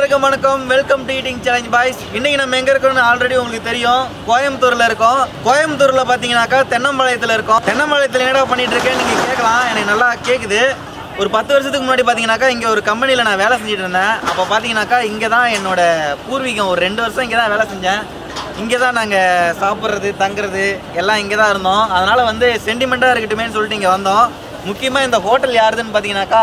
அனைவருக்கும் வணக்கம் welcome to eating challenge boys இன்னைக்கு நம்ம எங்க இருக்கோம்னு ஆல்ரெடி உங்களுக்கு தெரியும் கோயம்புத்தூர்ல இருக்கோம் கோயம்புத்தூர்ல பாத்தீங்கன்னாக்கா தென்னம்பாளையத்துல இருக்கோம் தென்னம்பாளையத்துல என்னடா பண்ணிட்டு இருக்கேன் நீங்க கேட்கலாம் எனக்கு நல்லா கேக்குது ஒரு பத்து வருஷத்துக்கு முன்னாடி பார்த்தீங்கன்னாக்கா இங்கே ஒரு கம்பெனியில் நான் வேலை செஞ்சுட்டு இருந்தேன் அப்போ பார்த்தீங்கன்னாக்கா இங்கே தான் என்னோட பூர்வீகம் ஒரு ரெண்டு வருஷம் இங்கே தான் வேலை செஞ்சேன் இங்கே தான் நாங்கள் சாப்பிட்றது தங்குறது எல்லாம் இங்கே தான் இருந்தோம் அதனால் வந்து சென்டிமெண்ட்டாக இருக்கட்டுமேன்னு சொல்லிட்டு இங்கே வந்தோம் முக்கியமாக இந்த ஹோட்டல் யாருதுன்னு பார்த்தீங்கன்னாக்கா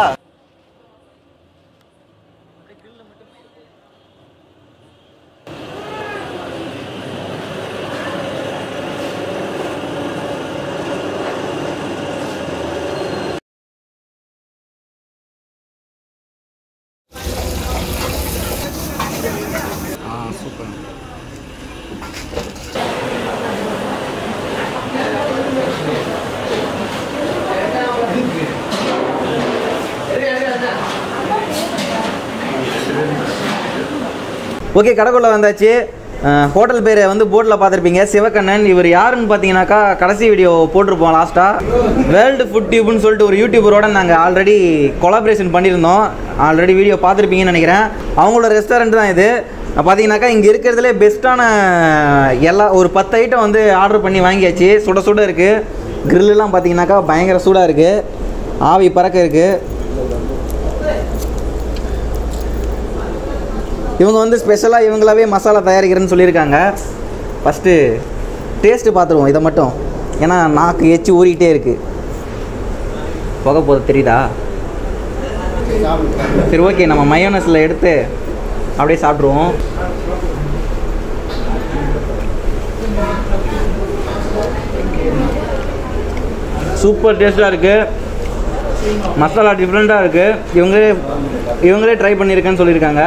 ஆ சூப்பர் ஓகே கடைக்குள்ள வந்தாச்சு அஹ், ஹோட்டல் பேர் வந்து போர்டில் பார்த்துருப்பீங்க சிவக்கண்ணன் இவர் யாருன்னு பார்த்தீங்கன்னாக்கா கடைசி வீடியோ போட்டிருப்போம் லாஸ்ட்டாக வேர்ல்டு ஃபுட் டியூப்னு சொல்லிட்டு ஒரு யூடியூபரோட நாங்கள் ஆல்ரெடி கொலாபரேஷன் பண்ணியிருந்தோம் ஆல்ரெடி வீடியோ பார்த்துருப்பீங்கன்னு நினைக்கிறேன் அவங்களோட ரெஸ்டாரண்ட் தான் இது பார்த்தீங்கன்னாக்கா இங்கே இருக்கிறதுலே பெஸ்ட்டான எல்லா ஒரு பத்து ஐட்டம் வந்து ஆர்டர் பண்ணி வாங்கியாச்சு சுட சுட இருக்குது க்ரில்லாம் பார்த்தீங்கன்னாக்கா பயங்கர சூடாக இருக்குது ஆவி பறக்க இருக்குது இவங்க வந்து ஸ்பெஷலாக இவங்களாவே மசாலா தயாரிக்கிறேன்னு சொல்லியிருக்காங்க ஃபஸ்ட்டு டேஸ்ட்டு பார்த்துருவோம் இதை மட்டும் ஏன்னா நாக்கு எச்சி ஊறிக்கிட்டே இருக்குது புகை போது தெரியுதா சரி ஓகே நம்ம மயோனஸில் எடுத்து அப்படியே சாப்பிட்ருவோம் சூப்பர் டேஸ்ட்டாக இருக்குது மசாலா டிஃப்ரெண்ட்டாக இருக்குது இவங்களே இவங்களே ட்ரை பண்ணியிருக்கேன்னு சொல்லியிருக்காங்க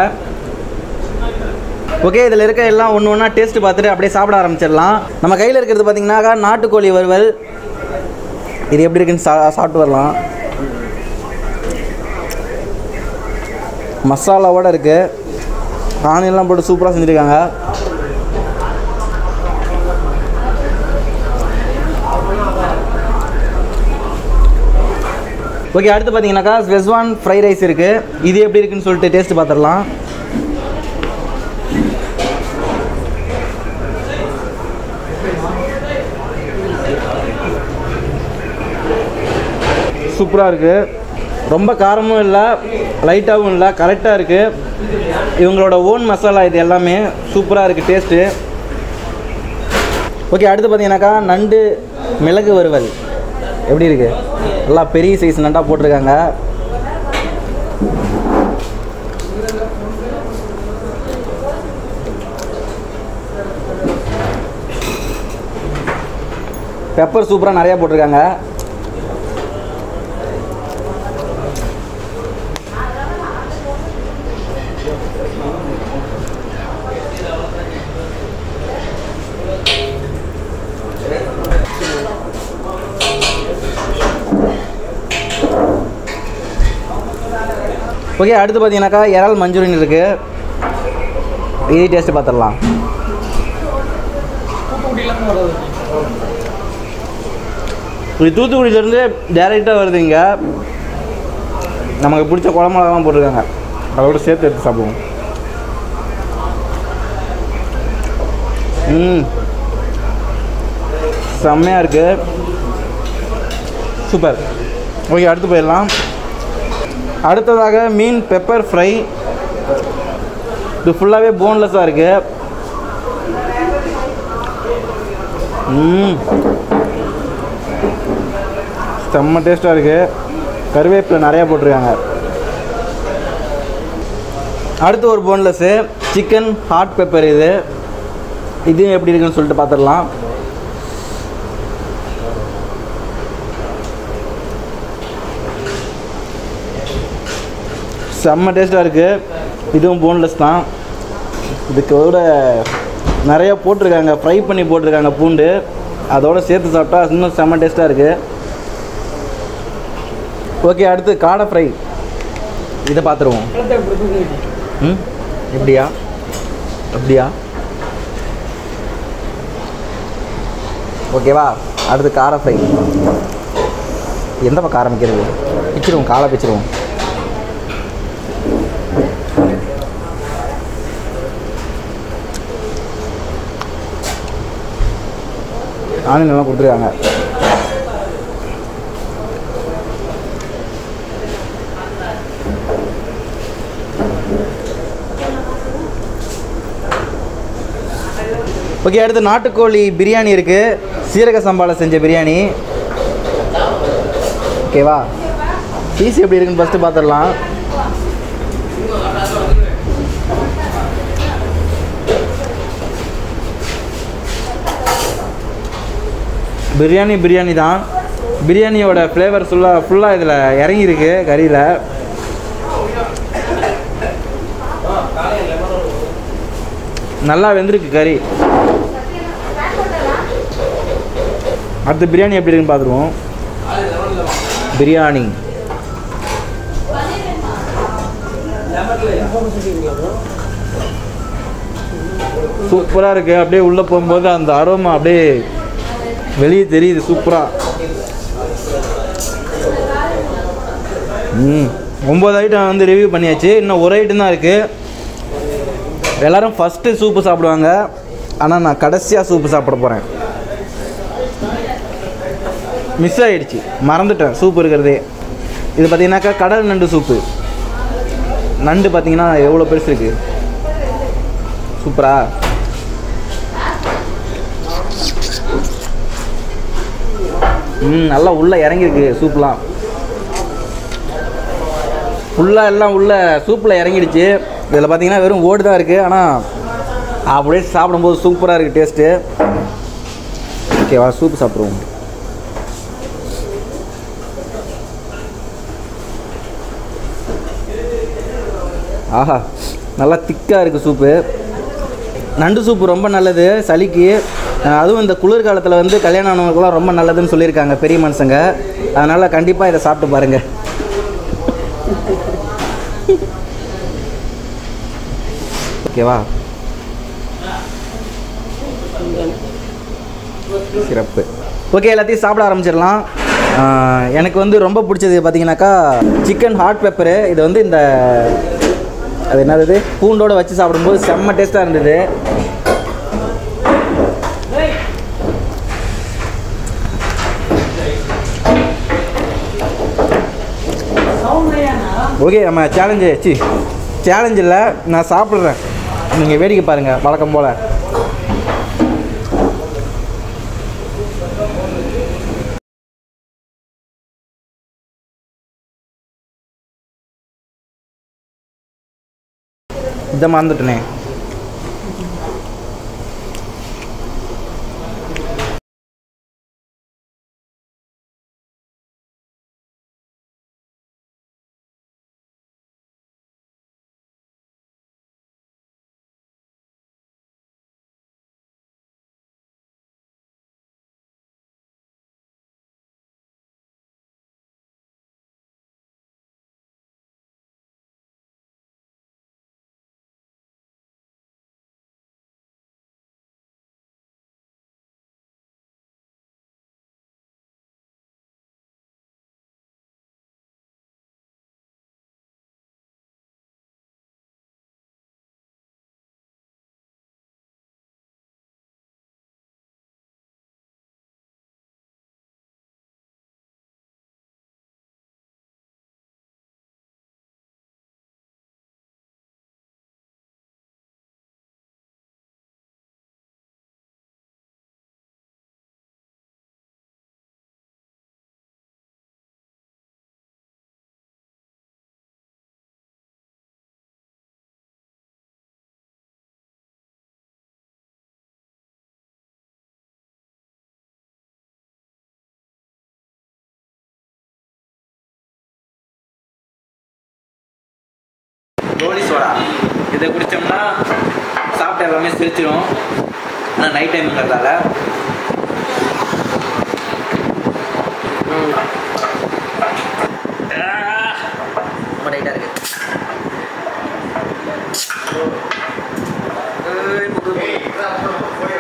ஓகே இதில் இருக்க எல்லாம் ஒன்று ஒன்றா டேஸ்ட் பார்த்துட்டு அப்படியே சாப்பிட ஆரம்பிச்சிடலாம் நம்ம கையில் இருக்கிறது பார்த்தீங்கன்னாக்கா நாட்டுக்கோழி வறுவல் இது எப்படி இருக்குன்னு சா சாப்பிட்டு வரலாம் மசாலாவோட இருக்குது ஆனியெல்லாம் போட்டு சூப்பராக செஞ்சுருக்காங்க ஓகே அடுத்து பார்த்தீங்கன்னாக்கா ஸ்வெஸ்வான் ஃப்ரைட் ரைஸ் இருக்குது இது எப்படி இருக்குன்னு சொல்லிட்டு டேஸ்ட் பார்த்துடலாம் சூப்பராக இருக்குது ரொம்ப காரமும் இல்லை லைட்டாகவும் இல்லை கரெக்டாக இருக்குது இவங்களோட ஓன் மசாலா இது எல்லாமே சூப்பராக இருக்குது டேஸ்ட்டு ஓகே அடுத்து பார்த்தீங்கன்னாக்கா நண்டு மிளகு வறுவல் எப்படி இருக்குது நல்லா பெரிய சைஸ் நண்டாக போட்டிருக்காங்க பெப்பர் சூப்பராக நிறையா போட்டிருக்காங்க ஓகே அடுத்து பார்த்தீங்கன்னாக்கா இறால் மஞ்சூரியன் இருக்குது இது டேஸ்ட்டு பார்த்துடலாம் இது தூத்துக்குடியிலேருந்து டேரெக்டாக வருது இங்கே நமக்கு பிடிச்ச குழம்புலாம் போட்டிருக்காங்க அதோட சேர்த்து எடுத்து சாப்பிடுவோம் ம் செம்மையாக இருக்குது சூப்பர் ஓகே அடுத்து போயிடலாம் அடுத்ததாக மீன் பெப்பர் ஃப்ரை இது ஃபுல்லாகவே போன்லெஸ்ஸாக இருக்கு ம் செம்ம டேஸ்ட்டாக இருக்குது கருவேப்பிலை நிறையா போட்டிருக்காங்க அடுத்து ஒரு போன்லெஸ்ஸு சிக்கன் ஹாட் பெப்பர் இது இது எப்படி இருக்குன்னு சொல்லிட்டு பார்த்துடலாம் செம்ம டேஸ்ட்டாக இருக்குது இதுவும் போன்லெஸ் தான் இதுக்கு விட நிறையா போட்டிருக்காங்க ஃப்ரை பண்ணி போட்டிருக்காங்க பூண்டு அதோட சேர்த்து சாப்பிட்டா இன்னும் செம்ம டேஸ்ட்டாக இருக்குது ஓகே அடுத்து காடை ஃப்ரை இதை பார்த்துருவோம் ம் எப்படியா அப்படியா ஓகேவா அடுத்து காரை ஃப்ரை எந்த பக்கம் ஆரம்பிக்கிறது பிச்சிருவோம் காலை பிச்சிருவோம் ஆனியன்லாம் கொடுத்துருக்காங்க ஓகே அடுத்து நாட்டுக்கோழி பிரியாணி இருக்குது சீரக சம்பாவில் செஞ்ச பிரியாணி ஓகேவா பீஸ் எப்படி இருக்குன்னு ஃபஸ்ட்டு பார்த்துடலாம் பிரியாணி பிரியாணி தான் பிரியாணியோட ஃப்ளேவர் ஃபுல்லாக ஃபுல்லாக இதில் இறங்கியிருக்கு கறியில் நல்லா வெந்திருக்கு கறி அடுத்து பிரியாணி எப்படி இருக்குன்னு பார்த்துருவோம் பிரியாணி சூப்பராக இருக்குது அப்படியே உள்ளே போகும்போது அந்த அரோமா அப்படியே வெளியே தெரியுது சூப்பராக ம் ஒம்பது ஐட்டம் வந்து ரிவ்யூ பண்ணியாச்சு இன்னும் ஒரு ஐட்டம் தான் இருக்குது எல்லாரும் ஃபஸ்ட்டு சூப்பு சாப்பிடுவாங்க ஆனால் நான் கடைசியாக சூப்பு சாப்பிட போகிறேன் மிஸ் ஆயிடுச்சு மறந்துட்டேன் சூப்பு இருக்கிறதே இது பார்த்தீங்கன்னாக்கா கடல் நண்டு சூப்பு நண்டு பார்த்தீங்கன்னா எவ்வளோ பெருசு இருக்குது சூப்பரா ம் நல்லா உள்ளே இறங்கியிருக்கு சூப்லாம் ஃபுல்லாக எல்லாம் உள்ள சூப்பில் இறங்கிடுச்சு இதில் பார்த்தீங்கன்னா வெறும் ஓடு தான் இருக்குது ஆனால் அப்படியே சாப்பிடும்போது சூப்பராக இருக்குது டேஸ்ட்டு ஓகேவா சூப் சாப்பிட்ருவோம் ஆஹா நல்லா திக்காக இருக்குது சூப்பு நண்டு சூப்பு ரொம்ப நல்லது சளிக்கு அஹ் அதுவும் இந்த குளிர்காலத்தில் வந்து கல்யாணம் ஆனவங்களுக்குலாம் ரொம்ப நல்லதுன்னு சொல்லியிருக்காங்க பெரிய மனுஷங்க அதனால் கண்டிப்பாக இதை சாப்பிட்டு பாருங்கள் ஓகேவா சிறப்பு ஓகே எல்லாத்தையும் சாப்பிட ஆரம்பிச்சிடலாம் ஆஹ் எனக்கு வந்து ரொம்ப பிடிச்சது பார்த்தீங்கன்னாக்கா சிக்கன் ஹாட் பெப்பரு இது வந்து இந்த அது என்னது பூண்டோட வச்சு சாப்பிடும்போது செம்ம டேஸ்ட்டாக இருந்தது ஓகே நம்ம சேலஞ்சு சி சேலஞ்ச் இல்லை நான் சாப்பிட்றேன் நீங்கள் வேடிக்கை பாருங்கள் வழக்கம் போல் இதை மறந்துட்டனே கோலி சோடா இதை குடித்தோம்னா சாப்பிட்ட எல்லாமே சிரிச்சிடும் ஆனால் நைட் டைம்ங்கிறதால ரொம்ப டைட்டாக இருக்குது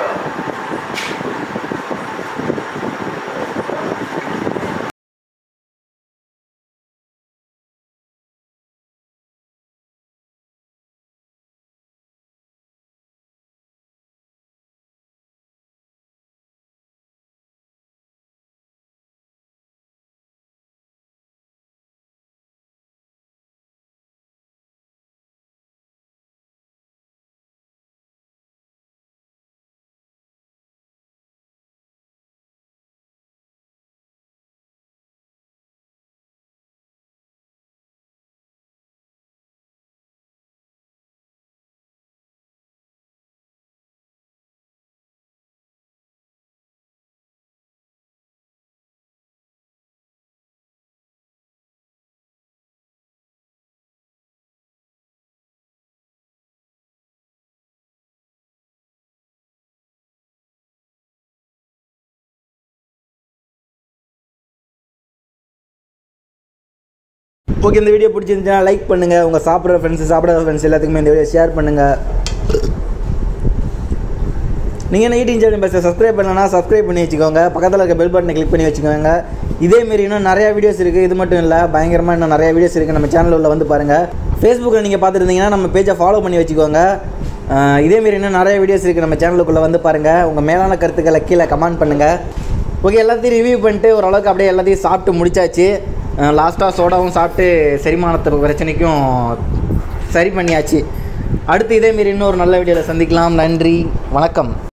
ஓகே இந்த வீடியோ பிடிச்சிருந்துச்சுன்னா லைக் பண்ணுங்கள் உங்கள் சாப்பிட்ற ஃப்ரெண்ட்ஸ் சாப்பிடாத ஃப்ரெண்ட்ஸ் எல்லாத்துக்குமே இந்த வீடியோ ஷேர் பண்ணுங்கள் நீங்கள் என்ன ஈட்டிங் சேனல் பஸ்ஸை சப்ஸ்கிரைப் பண்ணலன்னா சப்ஸ்கிரைப் பண்ணி வச்சுக்கோங்க பக்கத்தில் இருக்க பெல் பட்டனை கிளிக் பண்ணி வச்சுக்கோங்க இதேமாரி இன்னும் நிறையா வீடியோஸ் இருக்குது இது மட்டும் இல்லை பயங்கரமாக இன்னும் நிறைய வீடியோஸ் இருக்குது நம்ம சேனலில் உள்ள வந்து பாருங்கள் ஃபேஸ்புக்கில் நீங்கள் பார்த்துருந்தீங்கன்னா நம்ம பேஜை ஃபாலோ பண்ணி வச்சுக்கோங்க அஹ் இதேமாரி இன்னும் நிறைய வீடியோஸ் இருக்குது நம்ம சேனலுக்குள்ளே வந்து பாருங்கள் உங்கள் மேலான கருத்துக்களை கீழே கமெண்ட் பண்ணுங்கள் ஓகே எல்லாத்தையும் ரிவ்யூ பண்ணிட்டு ஓரளவுக்கு அப்படியே எல்லாத்தையும் சாப்பிட்டு முடிச்சாச்சு லாஸ்ட்டாக சோடாவும் சாப்பிட்டு செரிமானத்து பிரச்சனைக்கும் சரி பண்ணியாச்சு அடுத்து இதேமாரி இன்னொரு நல்ல வீடியோவில் சந்திக்கலாம் நன்றி வணக்கம்